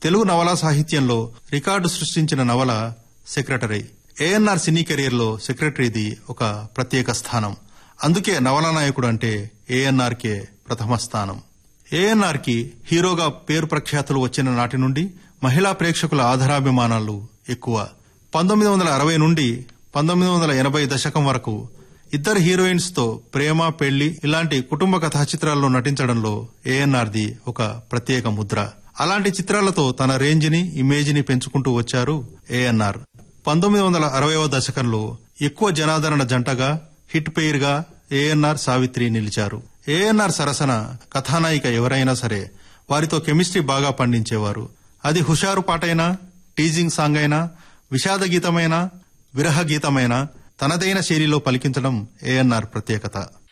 తెలుగు నవలా సాహిత్యంలో రికార్డు సృష్టించిన నవల సెక్రటరీ ఏఎన్ఆర్ సినీ కెరీర్లో సెక్రటరీది ఒక ప్రత్యేక స్థానం అందుకే నవలా నాయకుడు అంటే ఏఎన్ఆర్ కే ప్రథమ స్థానం ఏఎన్ఆర్ కి హీరోగా పేరు ప్రఖ్యాతులు వచ్చిన నాటి నుండి మహిళా ప్రేక్షకుల ఆధారాభిమానాలు ఎక్కువ పంతొమ్మిది వందల అరవై నుండి పంతొమ్మిది వందల ఎనభై దశకం వరకు ఇద్దరు హీరోయిన్స్ తో ప్రేమ పెళ్లి ఇలాంటి కుటుంబ కథా చిత్రాల్లో నటించడంలో ఏఎన్ఆర్ది ఒక ప్రత్యేక ముద్ర అలాంటి చిత్రాలతో తన రేంజ్ ని ఇమేజ్ ని పెంచుకుంటూ వచ్చారు ఏఎన్ఆర్ పంతొమ్మిది వందల అరవైవ దశకంలో ఎక్కువ జనాదరణ జంటగా హిట్ పెయిర్ గా ఏఎన్ఆర్ సావిత్రి నిలిచారు ఏఎన్ఆర్ సరసన కథానాయిక ఎవరైనా సరే వారితో కెమిస్ట్రీ బాగా పండించేవారు అది హుషారు పాటైనా టీజింగ్ సాంగ్ అయినా విషాద గీతమైనా విరహ గీతమైనా తనదైన శైలిలో పలికించడం ఏఎన్ఆర్ ప్రత్యేకత